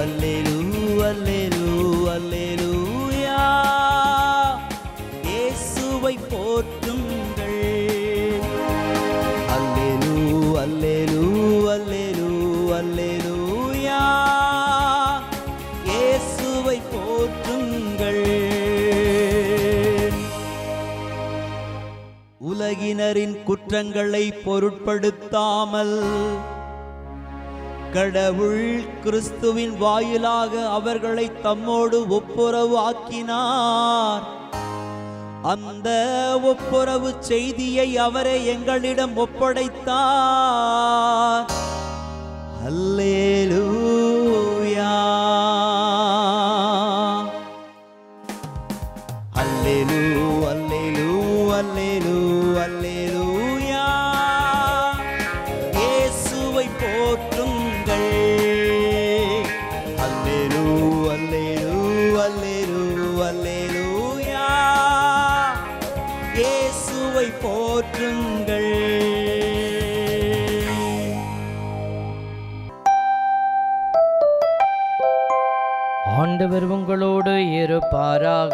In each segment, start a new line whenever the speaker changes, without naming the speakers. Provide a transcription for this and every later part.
அல்லேலூ அல்லேலூ அல்லேலூயா இயேசுவை போற்றுங்கள் அல்லேலூ அல்லேலூ அல்லேலூ அல்லேலூயா இயேசுவை போற்றுங்கள் உலகினரின் குற்றங்களை பொருட்படுத்தாமல் கடவுள் கிறிஸ்துவின் வாயிலாக அவர்களை தம்மோடு ஒப்புரவு ஆக்கினார் அந்த ஒப்புரவு செய்தியை அவரே எங்களிடம் ஒப்படைத்தார் அல்லேலூயா அல்லேலூ அல்லேலூ அல்லேலூ அல்லேலூயா இயேசுவை போற்றுங்கள் அல்லேலூ அல்லேலூ அல்லேலூ அல்லேலூயா இயேசுவை போற்றுங்கள்
ஆண்டவர் உங்களோடு இருப்பாராக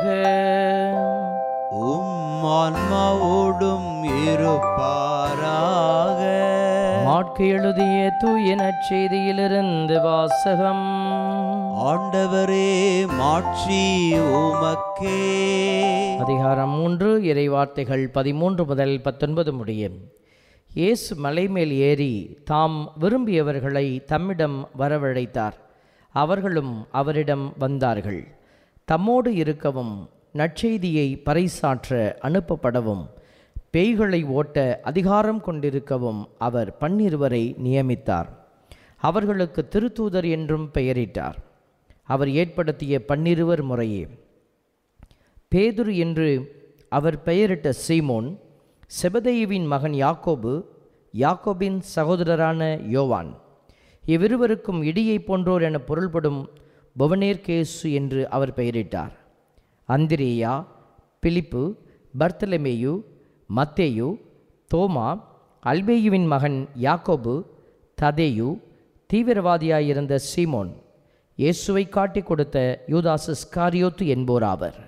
உம் ஆன்மாவோடும் இருப்பாராக
மாட்கு எழுதிய தூய நற்செய்தியிலிருந்து வாசகம்
ஆண்டவரே மாட்சி உமக்கே
அதிகாரம் மூன்று இறைவார்த்தைகள் பதிமூன்று முதல் பத்தொன்பது முடியும் இயேசு மலைமேல் ஏறி தாம் விரும்பியவர்களை தம்மிடம் வரவழைத்தார் அவர்களும் அவரிடம் வந்தார்கள் தம்மோடு இருக்கவும் நற்செய்தியை பறைசாற்ற அனுப்பப்படவும் பேய்களை ஓட்ட அதிகாரம் கொண்டிருக்கவும் அவர் பன்னிருவரை நியமித்தார் அவர்களுக்கு திருத்தூதர் என்றும் பெயரிட்டார் அவர் ஏற்படுத்திய பன்னிருவர் முறையே பேதுரு என்று அவர் பெயரிட்ட சீமோன் செபதேயுவின் மகன் யாக்கோபு யாக்கோபின் சகோதரரான யோவான் இவ்விருவருக்கும் இடியை போன்றோர் என பொருள்படும் புவனேர்கேசு என்று அவர் பெயரிட்டார் அந்திரேயா பிலிப்பு பர்த்தலமேயு மத்தேயு தோமா அல்பேயுவின் மகன் யாக்கோபு ததேயு தீவிரவாதியாயிருந்த சீமோன் இயேசுவை காட்டிக் கொடுத்த யூதாஸ் ஸ்காரியோத்து என்போர் ஆவர்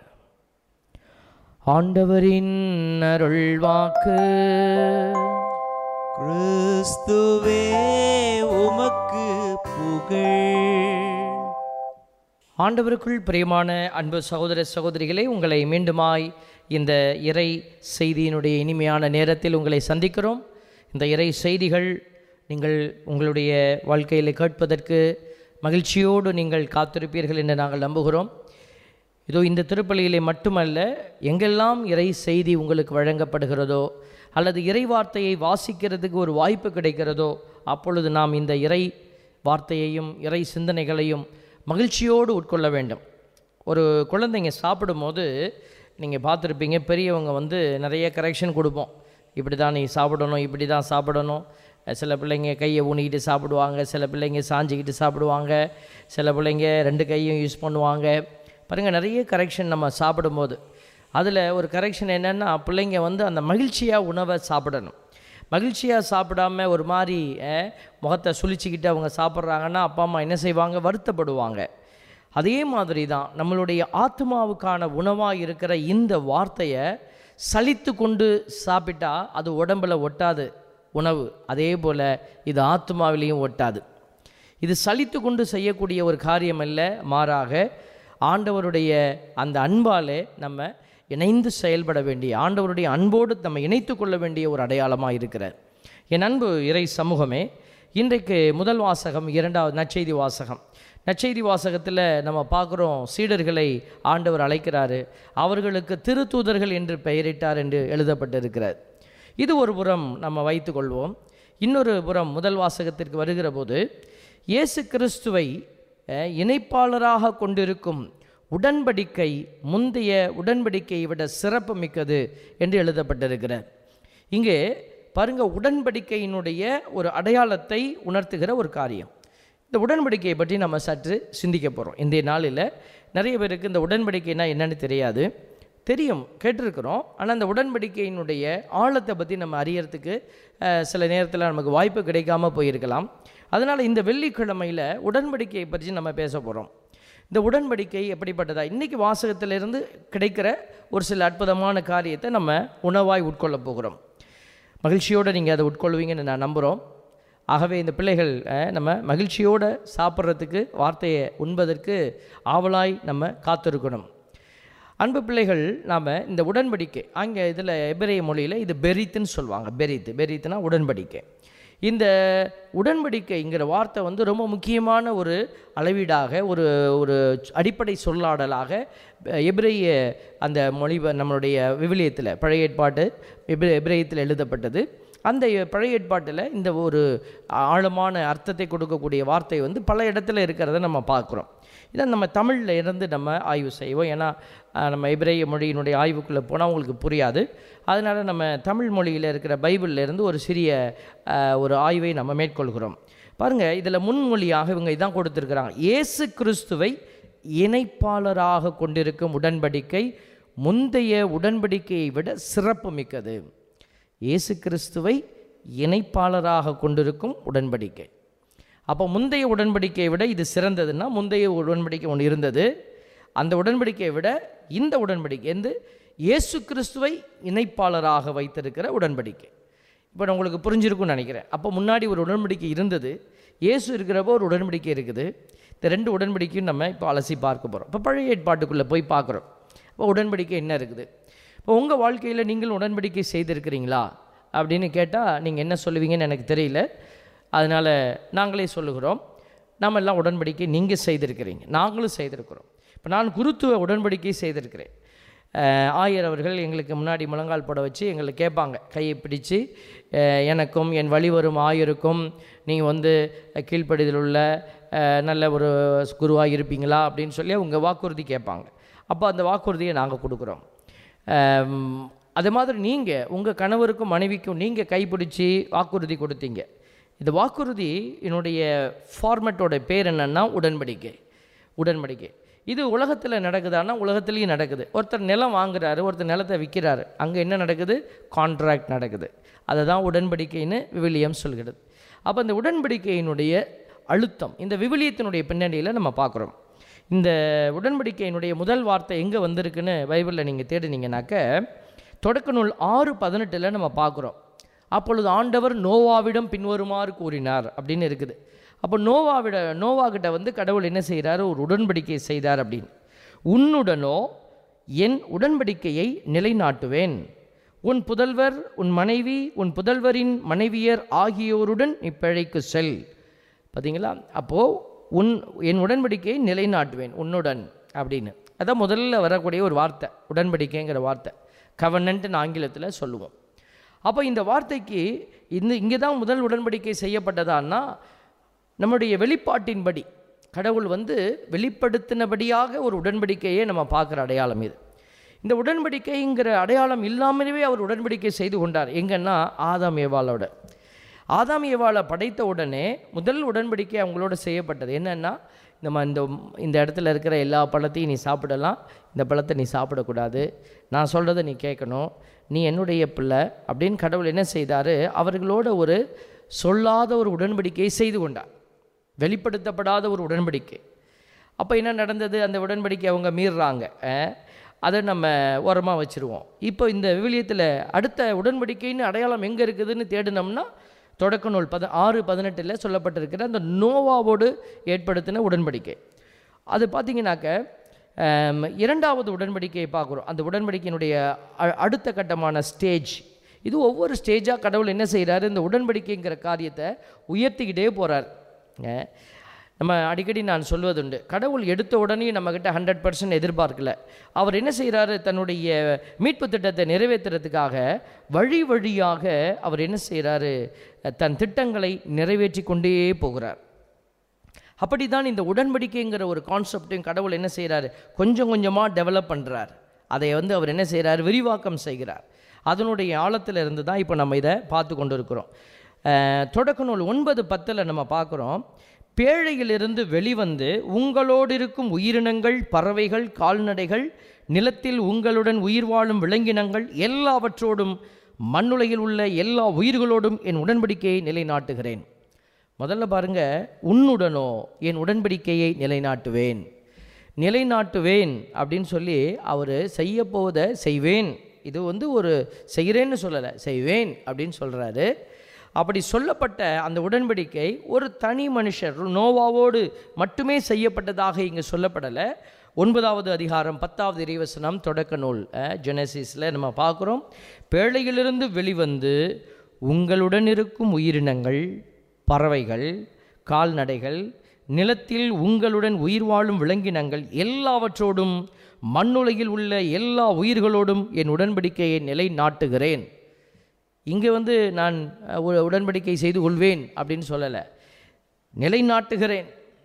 ஆண்டவரின் அருள்வாக்கு
கிறிஸ்துவே உமக்கு புகழ்
ஆண்டவருக்குள் பிரியமான அன்பு சகோதர சகோதரிகளே உங்களை மீண்டுமாய் இந்த இறை செய்தியினுடைய இனிமையான நேரத்தில் உங்களை சந்திக்கிறோம் இந்த இறை செய்திகள் நீங்கள் உங்களுடைய வாழ்க்கையில் கேட்பதற்கு மகிழ்ச்சியோடு நீங்கள் காத்திருப்பீர்கள் என்று நாங்கள் நம்புகிறோம் இதோ இந்த திருப்பலியிலே மட்டுமல்ல எங்கெல்லாம் இறை செய்தி உங்களுக்கு வழங்கப்படுகிறதோ அல்லது இறை வார்த்தையை வாசிக்கிறதுக்கு ஒரு வாய்ப்பு கிடைக்கிறதோ அப்பொழுது நாம் இந்த இறை வார்த்தையையும் இறை சிந்தனைகளையும் மகிழ்ச்சியோடு உட்கொள்ள வேண்டும் ஒரு குழந்தைங்க சாப்பிடும்போது நீங்கள் பார்த்துருப்பீங்க பெரியவங்க வந்து நிறைய கரெக்ஷன் கொடுப்போம் இப்படி தான் நீ சாப்பிடணும் இப்படி தான் சாப்பிடணும் சில பிள்ளைங்க கையை ஊனிக்கிட்டு சாப்பிடுவாங்க சில பிள்ளைங்க சாஞ்சிக்கிட்டு சாப்பிடுவாங்க சில பிள்ளைங்க ரெண்டு கையும் யூஸ் பண்ணுவாங்க பாருங்கள் நிறைய கரெக்ஷன் நம்ம சாப்பிடும்போது அதில் ஒரு கரெக்ஷன் என்னென்னா பிள்ளைங்க வந்து அந்த மகிழ்ச்சியாக உணவை சாப்பிடணும் மகிழ்ச்சியாக சாப்பிடாம ஒரு மாதிரி அஹ், முகத்தை சுழிச்சிக்கிட்டு அவங்க சாப்பிட்றாங்கன்னா அப்பா அம்மா என்ன செய்வாங்க வருத்தப்படுவாங்க அதே மாதிரி தான் நம்மளுடைய ஆத்மாவுக்கான உணவாக இருக்கிற இந்த வார்த்தையை சலித்து கொண்டு சாப்பிட்டா அது உடம்புல ஒட்டாது உணவு அதே போல் இது ஆத்மாவிலையும் ஒட்டாது இது சலித்து கொண்டு செய்யக்கூடிய ஒரு காரியம் அல்ல மாறாக ஆண்டவருடைய அந்த அன்பாலே நம்ம இணைந்து செயல்பட வேண்டிய ஆண்டவருடைய அன்போடு நம்ம இணைத்து கொள்ள வேண்டிய ஒரு அடையாளமாக இருக்கிறார் என் அன்பு இறை சமூகமே இன்றைக்கு முதல் வாசகம் இரண்டாவது நற்செய்தி வாசகம் நற்செய்தி வாசகத்தில் நம்ம பார்க்குறோம் சீடர்களை ஆண்டவர் அழைக்கிறாரு அவர்களுக்கு திருத்தூதர்கள் என்று பெயரிட்டார் என்று எழுதப்பட்டிருக்கிறார் இது ஒரு புறம் நம்ம வைத்துக்கொள்வோம் இன்னொரு புறம் முதல் வாசகத்திற்கு வருகிற போது இயேசு கிறிஸ்துவை அஹ், இணைப்பாளராக கொண்டிருக்கும் உடன்படிக்கை முந்தைய உடன்படிக்கையை விட சிறப்பு மிக்கது என்று எழுதப்பட்டிருக்கிறார் இங்கே பாருங்க உடன்படிக்கையினுடைய ஒரு அடையாளத்தை உணர்த்துகிற ஒரு காரியம் இந்த உடன்படிக்கையை பற்றி நம்ம சற்று சிந்திக்க போகிறோம் இன்றைய நாளில் நிறைய பேருக்கு இந்த உடன்படிக்கைனா என்னன்னு தெரியாது தெரியும் கேட்டிருக்கிறோம் ஆனால் அந்த உடன்படிக்கையினுடைய ஆழத்தை பற்றி நம்ம அறியறதுக்கு அஹ், சில நேரத்தில் நமக்கு வாய்ப்பு கிடைக்காம போயிருக்கலாம் அதனால் இந்த வெள்ளிக்கிழமையில் உடன்படிக்கையை பற்றி நம்ம பேச போகிறோம் இந்த உடன்படிக்கை எப்படிப்பட்டதா இன்றைக்கி வாசகத்திலிருந்து கிடைக்கிற ஒரு சில அற்புதமான காரியத்தை நம்ம உணவாய் உட்கொள்ளப் போகிறோம் மகிழ்ச்சியோடு நீங்கள் அதை உட்கொள்வீங்கன்னு நான் நம்புகிறோம் ஆகவே இந்த பிள்ளைகள் அஹ், நம்ம மகிழ்ச்சியோடு சாப்பிட்றதுக்கு வார்த்தையை உண்பதற்கு ஆவலாய் நம்ம காத்திருக்கணும் அன்பு பிள்ளைகள் நாம் இந்த உடன்படிக்கை அங்கே இதில் எபிரேய மொழியில் இது பெரித்துன்னு சொல்லுவாங்க பெரித்து பெரித்துனா உடன்படிக்கை இந்த உடன்படிக்கைங்கிற வார்த்தை வந்து ரொம்ப முக்கியமான ஒரு அளவீடாக ஒரு ஒரு அடிப்படை சொல்லாடலாக எபிரேய அந்த மொழி நம்மளுடைய விவிலியத்தில் பழைய ஏற்பாட்டு எபிரே எபிரேயத்தில் எழுதப்பட்டது அந்த பழைய ஏற்பாட்டில் இந்த ஒரு ஆழமான அர்த்தத்தை கொடுக்கக்கூடிய வார்த்தை வந்து பல இடத்துல இருக்கிறத நம்ம பார்க்குறோம் இதை நம்ம தமிழில் இருந்து நம்ம ஆய்வு செய்வோம் ஏன்னா அஹ், நம்ம எபிரேய மொழியினுடைய ஆய்வுக்குள்ளே போனால் உங்களுக்கு புரியாது அதனால் நம்ம தமிழ் மொழியில் இருக்கிற பைபிள்ல இருந்து ஒரு சிறிய அஹ், ஒரு ஆய்வை நம்ம மேற்கொள்கிறோம் பாருங்கள் இதில் முன்மொழியாக இவங்க இதான் கொடுத்துருக்குறாங்க இயேசு கிறிஸ்துவை இணைப்பாளராக கொண்டிருக்கும் உடன்படிக்கை முந்தைய உடன்படிக்கையை விட சிறப்பு மிக்கது இயேசு கிறிஸ்துவை இணைப்பாளராக கொண்டிருக்கும் உடன்படிக்கை அப்போ முந்தைய உடன்படிக்கையை விட இது சிறந்ததுன்னா முந்தைய உடன்படிக்கை ஒன்று இருந்தது அந்த உடன்படிக்கையை விட இந்த உடன்படிக்கை வந்து இயேசு கிறிஸ்துவை இணைப்பாளராக வைத்திருக்கிற உடன்படிக்கை இப்போ நான் உங்களுக்கு புரிஞ்சிருக்கும்னு நினைக்கிறேன் அப்போ முன்னாடி ஒரு உடன்படிக்கை இருந்தது இயேசு இருக்கிறப்போ ஒரு உடன்படிக்கை இருக்குது இந்த ரெண்டு உடன்படிக்கையும் நம்ம இப்போ அலசி பார்க்க போகிறோம் இப்போ பழைய ஏற்பாட்டுக்குள்ளே போய் பார்க்குறோம் இப்போ உடன்படிக்கை என்ன இருக்குது இப்போ உங்கள் வாழ்க்கையில் நீங்கள் உடன்படிக்கை செய்திருக்கிறீங்களா அப்படின்னு கேட்டால் நீங்கள் என்ன சொல்லுவீங்கன்னு எனக்கு தெரியல அதனால் நாங்களே சொல்லுகிறோம் நாம் எல்லாம் உடன்படிக்கை நீங்கள் செய்திருக்கிறீங்க நாங்களும் செய்திருக்கிறோம் இப்போ நான் குருத்துவ உடன்படிக்கை செய்திருக்கிறேன் அஹ், ஆயர் அவர்கள் எங்களுக்கு முன்னாடி முழங்கால் போட வச்சு எங்களை கேட்பாங்க கையை பிடிச்சு அஹ், எனக்கும் என் வழி வரும் ஆயருக்கும் நீங்கள் வந்து கீழ்ப்படிதல் உள்ள அஹ், நல்ல ஒரு குருவாக இருப்பீங்களா அப்படின்னு சொல்லி அவங்க வாக்குறுதி கேட்பாங்க அப்போ அந்த வாக்குறுதியை நாங்கள் கொடுக்குறோம் ஆம், அது மாதிரி நீங்கள் உங்கள் கணவருக்கும் மனைவிக்கும் நீங்கள் கைப்பிடிச்சி வாக்குறுதி கொடுத்தீங்க இந்த வாக்குறுதி என்னுடைய ஃபார்மேட்டோட பேர் என்னன்னா உடன்படிக்கை உடன்படிக்கை இது உலகத்தில் நடக்குதான்னா உலகத்துலேயும் நடக்குது ஒருத்தர் நிலம் வாங்குறாரு ஒருத்தர் நிலத்தை விற்கிறாரு அங்கே என்ன நடக்குது கான்ட்ராக்ட் நடக்குது அதை தான் உடன்படிக்கைன்னு விவிலியம் சொல்கிறது அப்போ இந்த உடன்படிக்கையினுடைய அழுத்தம் இந்த விவிலியத்தினுடைய பின்னணியில் நம்ம பார்க்குறோம் இந்த உடன்படிக்கையினுடைய முதல் வார்த்தை எங்கே வந்திருக்குன்னு பைபிளில் நீங்கள் தேடினீங்கனாக்க தொடக்க நூல் ஆறு பதினெட்டில் நம்ம பார்க்குறோம் அப்பொழுது ஆண்டவர் நோவாவிடம் பின்வருமாறு கூறினார் அப்படின்னு இருக்குது அப்போ நோவாவிட நோவா கிட்ட வந்து கடவுள் என்ன செய்கிறாரு ஒரு உடன்படிக்கை செய்தார் அப்படின்னு உன்னுடனோ என் உடன்படிக்கையை நிலைநாட்டுவேன் உன் புதல்வர் உன் மனைவி உன் புதல்வரின் மனைவியர் ஆகியோருடன் நீ பிழைக்கு செல் பார்த்தீங்களா அப்போது உன் என் உடன்படிக்கையை நிலைநாட்டுவேன் உன்னுடன் அப்படின்னு அதான் முதல்ல வரக்கூடிய ஒரு வார்த்தை உடன்படிக்கைங்கிற வார்த்தை கவர்னன்ட்னு ஆங்கிலத்தில் சொல்லுவோம் அப்போ இந்த வார்த்தைக்கு இந்த இங்கே தான் முதல் உடன்படிக்கை செய்யப்பட்டதான்னா நம்முடைய வெளிப்பாட்டின்படி கடவுள் வந்து வெளிப்படுத்தினபடியாக ஒரு உடன்படிக்கையை நம்ம பார்க்குற அடையாளம் இது இந்த உடன்படிக்கைங்கிற அடையாளம் இல்லாமலே அவர் உடன்படிக்கை செய்து கொண்டார் எங்கன்னா ஆதாம் ஏவாளோட ஆதாம் ஏவாளை படைத்த உடனே முதல் உடன்படிக்கை அவங்களோட செய்யப்பட்டது என்னென்னா நம்ம இந்த இந்த இடத்துல இருக்கிற எல்லா பழத்தையும் நீ சாப்பிடலாம் இந்த பழத்தை நீ சாப்பிடக்கூடாது நான் சொல்கிறத நீ கேட்கணும் நீ என்னுடைய பிள்ளை அப்படின்னு கடவுள் என்ன செய்தார் அவர்களோட ஒரு சொல்லாத ஒரு உடன்படிக்கையை செய்து கொண்டார் வெளிப்படுத்தப்படாத ஒரு உடன்படிக்கை அப்போ என்ன நடந்தது அந்த உடன்படிக்கை அவங்க மீறுறாங்க அஹ், அதை நம்ம ஓரமாக வச்சுருவோம் இப்போ இந்த விவிலியத்தில் அடுத்த உடன்படிக்கைன்னு அடையாளம் எங்கே இருக்குதுன்னு தேடினோம்னா தொடக்க நூல் பத ஆறு பதினெட்டில் சொல்லப்பட்டிருக்கிற அந்த நோவாவோடு ஏற்படுத்தின உடன்படிக்கை அது பார்த்தீங்கன்னாக்க ஆம், இரண்டாவது உடன்படிக்கையை பார்க்குறோம் அந்த உடன்படிக்கையினுடைய அ- அடுத்த கட்டமான ஸ்டேஜ் இது ஒவ்வொரு ஸ்டேஜாக கடவுள் என்ன செய்கிறாரு இந்த உடன்படிக்கைங்கிற காரியத்தை உயர்த்திக்கிட்டே போகிறார் நம்ம அடிக்கடி நான் சொல்வதுண்டு கடவுள் எடுத்த உடனே நம்மக்கிட்ட ஹண்ட்ரட் பர்சன்ட் எதிர்பார்க்கல அவர் என்ன செய்கிறாரு தன்னுடைய மீட்பு திட்டத்தை நிறைவேற்றுறதுக்காக வழி வழியாக அவர் என்ன செய்கிறாரு தன் திட்டங்களை நிறைவேற்றி கொண்டே போகிறார் அப்படிதான் இந்த உடன்படிக்கைங்கிற ஒரு கான்செப்டையும் கடவுள் என்ன செய்கிறாரு கொஞ்சம் கொஞ்சமாக டெவலப் பண்ணுறார் அதை வந்து அவர் என்ன செய்கிறார் விரிவாக்கம் செய்கிறார் அதனுடைய ஆழத்தில் இருந்து தான் இப்போ நம்ம இதை பார்த்து கொண்டு இருக்கிறோம் அஹ், தொடக்க நூல் ஒன்பது பத்தில் நம்ம பார்க்குறோம் பேழையிலிருந்து வெளிவந்து உங்களோடு இருக்கும் உயிரினங்கள் பறவைகள் கால்நடைகள் நிலத்தில் உங்களுடன் உயிர் வாழும் விலங்கினங்கள் எல்லாவற்றோடும் மண்ணுலகில் உள்ள எல்லா உயிர்களோடும் என் உடன்படிக்கையை நிலைநாட்டுகிறேன் முதல்ல பாருங்க உன்னுடனோ என் உடன்படிக்கையை நிலைநாட்டுவேன் நிலைநாட்டுவேன் அப்படின்னு சொல்லி அவர் செய்ய போவதை செய்வேன் இது வந்து ஒரு செய்கிறேன்னு சொல்லலை செய்வேன் அப்படின்னு சொல்கிறாரு அப்படி சொல்லப்பட்ட அந்த உடன்படிக்கை ஒரு தனி மனுஷர் நோவாவோடு மட்டுமே செய்யப்பட்டதாக இங்கே சொல்லப்படலை ஒன்பதாவது அதிகாரம் பத்தாவது இறைவசனம் தொடக்க நூல் ஜெனசிஸில் நம்ம பார்க்குறோம் பேழையிலிருந்து வெளிவந்து உங்களுடன் இருக்கும் உயிரினங்கள் பறவைகள் கால்நடைகள் நிலத்தில் உங்களுடன் உயிர் வாழும் விலங்கினங்கள் எல்லாவற்றோடும் மண்ணுலகில் உள்ள எல்லா உயிர்களோடும் என் உடன்படிக்கையை நிலைநாட்டுகிறேன் இங்கே வந்து நான் அஹ், ஒரு உடன்படிக்கை செய்து கொள்வேன் அப்படின்னு சொல்லலை நிலைநாட்டுகிறேன்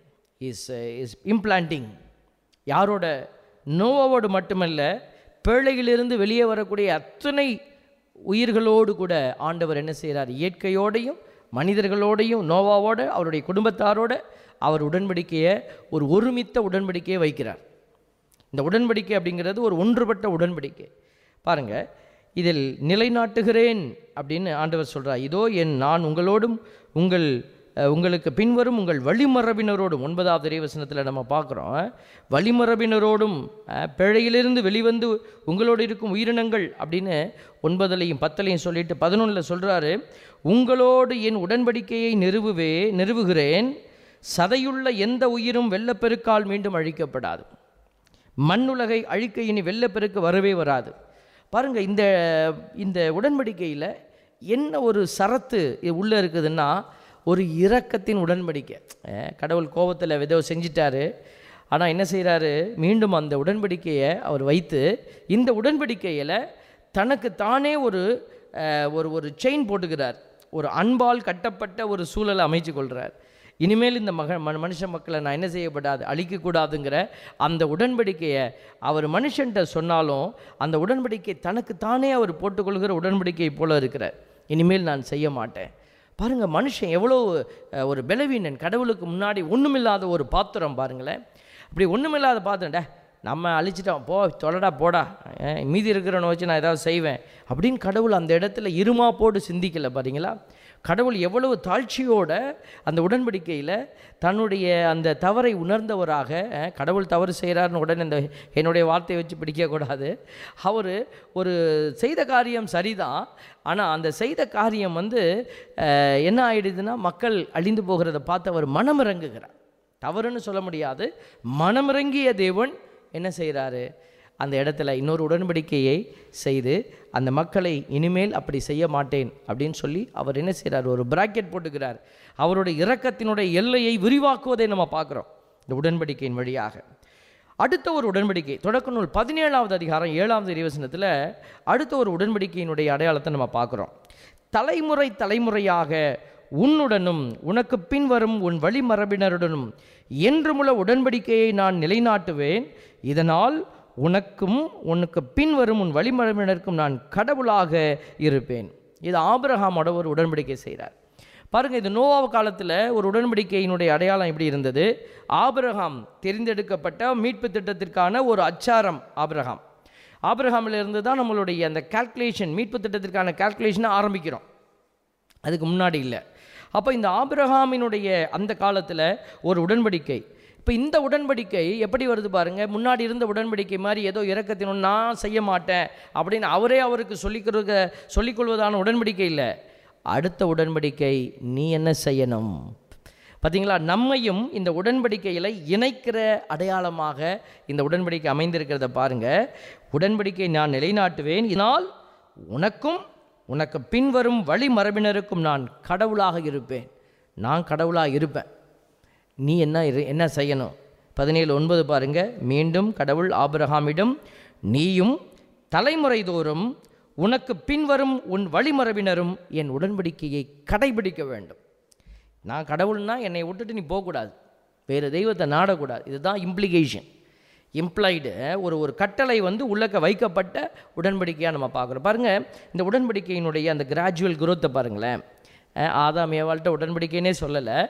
இஸ் இஸ் இம்ப்ளான்டிங் யாரோட நோவாவோடு மட்டுமல்ல பேழையிலிருந்து வெளியே வரக்கூடிய அத்தனை உயிர்களோடு கூட ஆண்டவர் என்ன செய்கிறார் இயற்கையோடையும் மனிதர்களோடையும் நோவாவோட அவருடைய குடும்பத்தாரோட அவர் உடன்படிக்கையை ஒரு ஒருமித்த உடன்படிக்கையை வைக்கிறார் இந்த உடன்படிக்கை அப்படிங்கிறது ஒரு ஒன்றுபட்ட உடன்படிக்கை பாருங்க இதில் நிலைநாட்டுகிறேன் அப்படின்னு ஆண்டவர் சொல்றார் இதோ என் நான் உங்களோடும் உங்கள் அஹ், உங்களுக்கு பின்வரும் உங்கள் வழிமரபினரோடும் ஒன்பதாவது இறைவசனத்தில் நம்ம பார்க்குறோம் வழிமரபினரோடும் அஹ், பிழையிலிருந்து வெளிவந்து உங்களோடு இருக்கும் உயிரினங்கள் அப்படின்னு ஒன்பதுலையும் பத்துலையும் சொல்லிட்டு பதினொன்றில் சொல்கிறாரு உங்களோடு என் உடன்படிக்கையை நிறுவுவே நிறுவுகிறேன் சதையுள்ள எந்த உயிரும் வெள்ளப்பெருக்கால் மீண்டும் அழிக்கப்படாது மண்ணுலகை அழிக்க இனி வெள்ளப்பெருக்கு வரவே வராது பாருங்க இந்த இந்த உடன்படிக்கையில் என்ன ஒரு சரத்து உள்ளே இருக்குதுன்னா ஒரு இரக்கத்தின் உடன்படிக்கை அஹ் கடவுள் கோபத்தில் விதவை செஞ்சிட்டாரு ஆனால் என்ன செய்கிறாரு மீண்டும் அந்த உடன்படிக்கையை அவர் வைத்து இந்த உடன்படிக்கையில் தனக்கு தானே ஒரு அஹ், ஒரு ஒரு செயின் போட்டுக்கிறார் ஒரு அன்பால் கட்டப்பட்ட ஒரு சூழலை அமைச்சு கொள்கிறார் இனிமேல் இந்த மக ம- மனுஷ மக்களை நான் என்ன செய்யப்படாது அழிக்கக்கூடாதுங்கிற அந்த உடன்படிக்கையை அவர் மனுஷன்ட்ட சொன்னாலும் அந்த உடன்படிக்கை தனக்கு தானே அவர் போட்டுக்கொள்கிற உடன்படிக்கை போல இருக்கிறார் இனிமேல் நான் செய்ய மாட்டேன் பாருங்கள் மனுஷன் எவ்வளோ அஹ், ஒரு பலவீனன் கடவுளுக்கு முன்னாடி ஒன்றுமில்லாத ஒரு பாத்திரம் பாருங்களேன் அப்படி ஒன்றுமில்லாத பாத்திரம்டா நம்ம அழிச்சிட்டோம் போ தொலைடா போடா அஹ், மீதி இருக்கிறவனை வச்சு நான் ஏதாவது செய்வேன் அப்படின்னு கடவுள் அந்த இடத்துல இருமா போட்டு சிந்திக்கல பாத்தீங்களா கடவுள் எவ்வளவு தாழ்ச்சியோட அந்த உடன்படிக்கையில் தன்னுடைய அந்த தவறை உணர்ந்தவராக அஹ், கடவுள் தவறு செய்கிறாருன்னு உடனே இந்த என்னுடைய வார்த்தையை வச்சு பிடிக்கக்கூடாது அவர் ஒரு செய்த காரியம் சரிதான் ஆனால் அந்த செய்த காரியம் வந்து அஹ், என்ன ஆயிடுதுன்னா மக்கள் அழிந்து போகிறத பார்த்து அவர் மனமிறங்குகிறார் தவறுன்னு சொல்ல முடியாது மனமிறங்கிய தேவன் என்ன செய்கிறாரு அந்த இடத்துல இன்னொரு உடன்படிக்கையை செய்து அந்த மக்களை இனிமேல் அப்படி செய்ய மாட்டேன் அப்படின்னு சொல்லி அவர் என்ன செய்கிறார் ஒரு பிராக்கெட் போட்டுக்கிறார் அவருடைய இரக்கத்தினுடைய எல்லையை விரிவாக்குவதை நம்ம பார்க்குறோம் இந்த உடன்படிக்கையின் வழியாக அடுத்த ஒரு உடன்படிக்கை தொடக்க நூல் பதினேழாவது அதிகாரம் ஏழாவது இறைவசனத்தில் அடுத்த ஒரு உடன்படிக்கையினுடைய அடையாளத்தை நம்ம பார்க்குறோம் தலைமுறை தலைமுறையாக உன்னுடனும் உனக்கு பின்வரும் உன் வழிமரபினருடனும் என்றுமுள்ள உடன்படிக்கையை நான் நிலைநாட்டுவேன் இதனால் உனக்கும் உனக்கு பின்வரும் உன் வழிமரபினருக்கும் நான் கடவுளாக இருப்பேன் இது ஆபிரகாமோட ஒரு உடன்படிக்கை செய்கிறார் பாருங்க இது நோவா காலத்தில் ஒரு உடன்படிக்கையினுடைய அடையாளம் எப்படி இருந்தது ஆபிரகாம் தெரிந்தெடுக்கப்பட்ட மீட்பு திட்டத்திற்கான ஒரு அச்சாரம் ஆபிரகாம் ஆபிரகாமில் இருந்து தான் நம்மளுடைய அந்த கால்குலேஷன் மீட்பு திட்டத்திற்கான கால்குலேஷனை ஆரம்பிக்கிறோம் அதுக்கு முன்னாடி இல்லை அப்போ இந்த ஆபிரகாமினுடைய அந்த காலத்தில் ஒரு உடன்படிக்கை இப்போ இந்த உடன்படிக்கை எப்படி வருது பாருங்க முன்னாடி இருந்த உடன்படிக்கை மாதிரி ஏதோ இறக்கத்தினும் நான் செய்ய மாட்டேன் அப்படின்னு அவரே அவருக்கு சொல்லிக்கிறத சொல்லிக்கொள்வதான உடன்படிக்கை இல்லை அடுத்த உடன்படிக்கை நீ என்ன செய்யணும் பார்த்தீங்களா நம்மையும் இந்த உடன்படிக்கையில் இணைக்கிற அடையாளமாக இந்த உடன்படிக்கை அமைந்திருக்கிறத பாருங்க உடன்படிக்கை நான் நிலைநாட்டுவேன் இதனால் உனக்கும் உனக்கு பின்வரும் வழிமரபினருக்கும் நான் கடவுளாக இருப்பேன் நான் கடவுளாக இருப்பேன் நீ என்ன இரு- என்ன செய்யணும் பதினேழு ஒன்பது பாருங்க மீண்டும் கடவுள் ஆபிரகாமிடம் நீயும் தலைமுறை தோறும் உனக்கு பின்வரும் உன் வழிமரபினரும் என் உடன்படிக்கையை கடைபிடிக்க வேண்டும் நான் கடவுள்னா என்னை விட்டுட்டு நீ போகக்கூடாது வேறு தெய்வத்தை நாடக்கூடாது இதுதான் இம்ப்ளிகேஷன் இம்ப்ளாய்டு ஒரு ஒரு கட்டளை வந்து உள்ளக்க வைக்கப்பட்ட உடன்படிக்கையாக நம்ம பார்க்குறோம் பாருங்கள் இந்த உடன்படிக்கையினுடைய அந்த கிராஜுவல் குரோத்தை பாருங்களேன் அஹ் ஆதாம் ஏவாள்கிட்ட உடன்படிக்கைன்னே சொல்லலை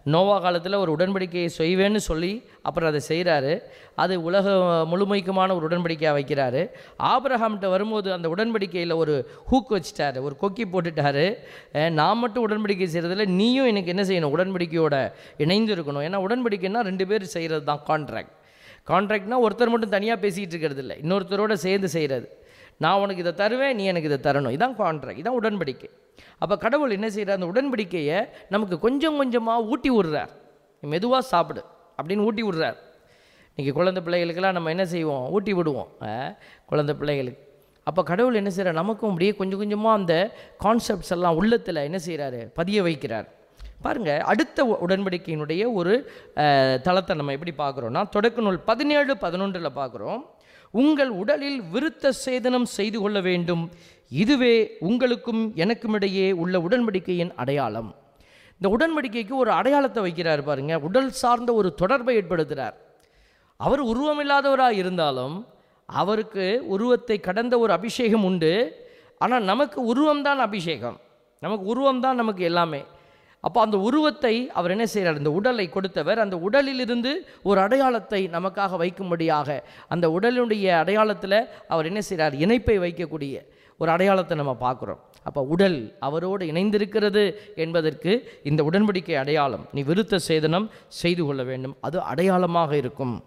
நோவா காலத்தில் ஒரு உடன்படிக்கையை செய்வேன்னு சொல்லி அப்புறம் அதை செய்கிறாரு அது உலக முழுமைக்குமான ஒரு உடன்படிக்கையாக வைக்கிறாரு ஆபிரஹாம்கிட்ட வரும்போது அந்த உடன்படிக்கையில் ஒரு ஹூக் வச்சுட்டாரு ஒரு கொக்கி போட்டுட்டாரு அஹ், நான் மட்டும் உடன்படிக்கை செய்கிறதில்ல நீயும் எனக்கு என்ன செய்யணும் உடன்படிக்கையோட இணைந்து இருக்கணும் ஏன்னா உடன்படிக்கைன்னா ரெண்டு பேர் செய்கிறது தான் கான்ட்ராக்ட் கான்ட்ராக்ட்னா ஒருத்தர் மட்டும் தனியாக பேசிகிட்டு இருக்கிறது இல்லை இன்னொருத்தரோட சேர்ந்து செய்கிறது நான் உனக்கு இதை தருவேன் நீ எனக்கு இதை தரணும் இதான் கான்ட்ராக்ட் இதான் உடன்படிக்கை அப்போ கடவுள் என்ன செய்கிறார் அந்த உடன்படிக்கையை நமக்கு கொஞ்சம் கொஞ்சமாக ஊட்டி விடுறார் நீ மெதுவாக சாப்பிடு அப்படின்னு ஊட்டி விடுறார் இன்றைக்கி குழந்தை பிள்ளைகளுக்கெல்லாம் நம்ம என்ன செய்வோம் ஊட்டி விடுவோம் அஹ், குழந்தை பிள்ளைகளுக்கு அப்போ கடவுள் என்ன செய்கிறார் நமக்கும் அப்படியே கொஞ்சம் கொஞ்சமாக அந்த கான்செப்ட்ஸ் எல்லாம் உள்ளத்தில் என்ன செய்கிறாரு பதிய வைக்கிறார் பாருங்க அடுத்த உ- உடன்படிக்கையினுடைய ஒரு அஹ், தளத்தை நம்ம எப்படி பார்க்குறோம்னா தொடக்க நூல் பதினேழு பதினொன்றில் பார்க்குறோம் உங்கள் உடலில் விருத்த சேதனம் செய்து கொள்ள வேண்டும் இதுவே உங்களுக்கும் எனக்கும் இடையே உள்ள உடன்படிக்கையின் அடையாளம் இந்த உடன்படிக்கைக்கு ஒரு அடையாளத்தை வைக்கிறார் பாருங்க உடல் சார்ந்த ஒரு தொடர்பை ஏற்படுத்துகிறார் அவர் உருவமில்லாதவராக இருந்தாலும் அவருக்கு உருவத்தை கடந்த ஒரு அபிஷேகம் உண்டு ஆனால் நமக்கு உருவம்தான் அபிஷேகம் நமக்கு உருவம்தான் நமக்கு எல்லாமே அப்போ அந்த உருவத்தை அவர் என்ன செய்கிறார் இந்த உடலை கொடுத்தவர் அந்த உடலிலிருந்து ஒரு அடையாளத்தை நமக்காக வைக்கும்படியாக அந்த உடலுடைய அடையாளத்தில் அவர் என்ன செய்கிறார் இணைப்பை வைக்கக்கூடிய ஒரு அடையாளத்தை நம்ம பார்க்குறோம் அப்போ உடல் அவரோடு இணைந்திருக்கிறது என்பதற்கு இந்த உடன்படிக்கை அடையாளம் நீ விருத்த சேதனம் செய்து கொள்ள வேண்டும் அது அடையாளமாக இருக்கும்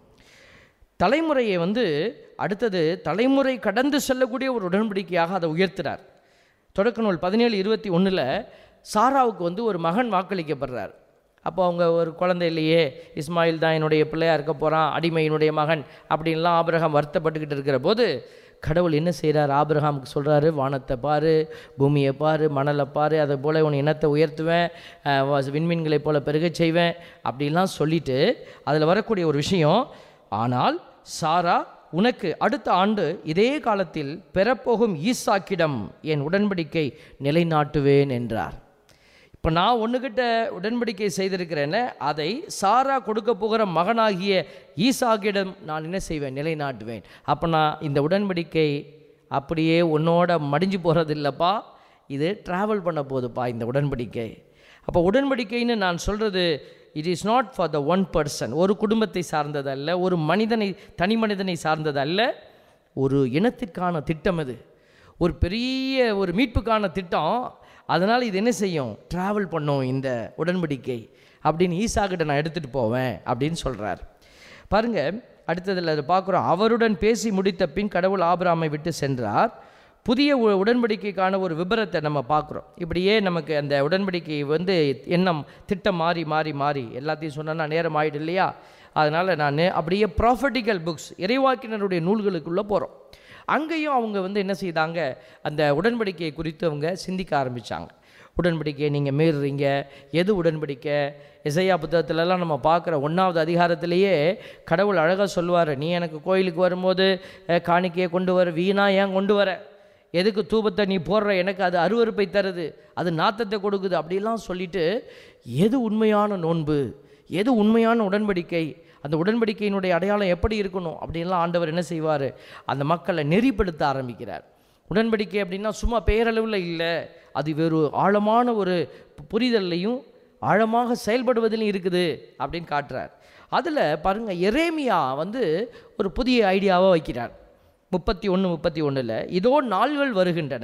தலைமுறையை வந்து அடுத்தது தலைமுறை கடந்து செல்லக்கூடிய ஒரு உடன்படிக்கையாக அதை உயர்த்துறார் தொடக்க நூல் பதினேழு இருபத்தி ஒன்றில் சாராவுக்கு வந்து ஒரு மகன் வாக்களிக்கப்படுறார் அப்போ அவங்க ஒரு குழந்தை இல்லையே இஸ்மாயில் தான் என்னுடைய பிள்ளையா இருக்க போகிறான் அடிமையினுடைய மகன் அப்படின்லாம் ஆபிரகாம் வருத்தப்பட்டுக்கிட்டு இருக்கிற போது கடவுள் என்ன செய்கிறார் ஆபிரகாமுக்கு சொல்கிறாரு வானத்தை பாரு பூமியை பாரு மணலை பாரு அதை போல் உன் இனத்தை உயர்த்துவேன் அஹ், வ- விண்மீன்களைப் போல பெருகச் செய்வேன் அப்படிலாம் சொல்லிட்டு அதில் வரக்கூடிய ஒரு விஷயம் ஆனால் சாரா உனக்கு அடுத்த ஆண்டு இதே காலத்தில் பெறப்போகும் ஈசாக்கிடம் என் உடன்படிக்கை நிலைநாட்டுவேன் என்றார் இப்போ நான் ஒன்றுகிட்ட உடன்படிக்கை செய்திருக்கிறேன்னு அதை சாரா கொடுக்க போகிற மகனாகிய ஈசாக்கிடம் நான் என்ன செய்வேன் நிலைநாட்டுவேன் அப்போ நான் இந்த உடன்படிக்கை அப்படியே உன்னோட மடிஞ்சு போகிறது இல்லைப்பா இது ட்ராவல் பண்ண போகுதுப்பா இந்த உடன்படிக்கை அப்போ உடன்படிக்கைன்னு நான் சொல்கிறது it is not for the one person ஒரு குடும்பத்தை சார்ந்ததல்ல ஒரு மனிதனை தனி மனிதனை சார்ந்ததல்ல ஒரு இனத்திற்கான திட்டம் இது ஒரு பெரிய ஒரு மீட்புக்கான திட்டம் அதனால் இது என்ன செய்யும் ட்ராவல் பண்ணும் இந்த உடன்படிக்கை அப்படின்னு ஈசாக்கிட்ட நான் எடுத்துகிட்டு போவேன் அப்படின்னு சொல்கிறார் பாருங்க அடுத்ததில் அதை பார்க்குறோம் அவருடன் பேசி முடித்த பின் கடவுள் ஆபிராமை விட்டு சென்றார் புதிய உ- உடன்படிக்கைக்கான ஒரு விபரத்தை நம்ம பார்க்குறோம் இப்படியே நமக்கு அந்த உடன்படிக்கை வந்து எண்ணம் திட்டம் மாறி மாறி மாறி எல்லாத்தையும் சொன்னா நேரம் ஆயிடும் இல்லையா அதனால் நான் அப்படியே ப்ராஃபட்டிக்கல் புக்ஸ் இறைவாக்கினருடைய நூல்களுக்குள்ளே போகிறோம் அங்கேயும் அவங்க வந்து என்ன செய்தாங்க அந்த உடன்படிக்கையை குறித்து அவங்க சிந்திக்க ஆரம்பித்தாங்க உடன்படிக்கையை நீங்கள் மீறுறீங்க எது உடன்படிக்கை இசையா புத்தகத்துலலாம் நம்ம பார்க்குற ஒன்றாவது அதிகாரத்திலேயே கடவுள் அழகாக சொல்லுவார் நீ எனக்கு கோயிலுக்கு வரும்போது அஹ், காணிக்கையை கொண்டு வர வீணா ஏன் கொண்டு வர எதுக்கு தூபத்தை நீ போடுற எனக்கு அது அருவருப்பை தருது அது நாத்தத்தை கொடுக்குது அப்படிலாம் சொல்லிட்டு எது உண்மையான நோன்பு எது உண்மையான உடன்படிக்கை அந்த உடன்படிக்கையினுடைய அடையாளம் எப்படி இருக்கணும் அப்படின்லாம் ஆண்டவர் என்ன செய்வார் அந்த மக்களை நெறிப்படுத்த ஆரம்பிக்கிறார் உடன்படிக்கை அப்படின்னா சும்மா பெயரளவில் இல்லை அது வேறு ஆழமான ஒரு புரிதல்லையும் ஆழமாக செயல்படுவதிலும் இருக்குது அப்படின்னு காட்டுறார் அதில் பாருங்கள் எரேமியா வந்து ஒரு புதிய ஐடியாவை வைக்கிறார் முப்பத்தி ஒன்று முப்பத்தி ஒன்றில் இதோ நாள்கள் வருகின்றன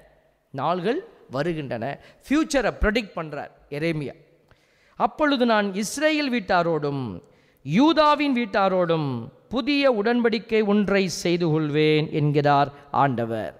நாள்கள் வருகின்றன ஃப்யூச்சரை ப்ரெடிக்ட் பண்ணுறார் எரேமியா அப்பொழுது நான் இஸ்ரேல் வீட்டாரோடும் யூதாவின் வீட்டாரோடும் புதிய உடன்படிக்கை ஒன்றை செய்து கொள்வேன் என்கிறார் ஆண்டவர்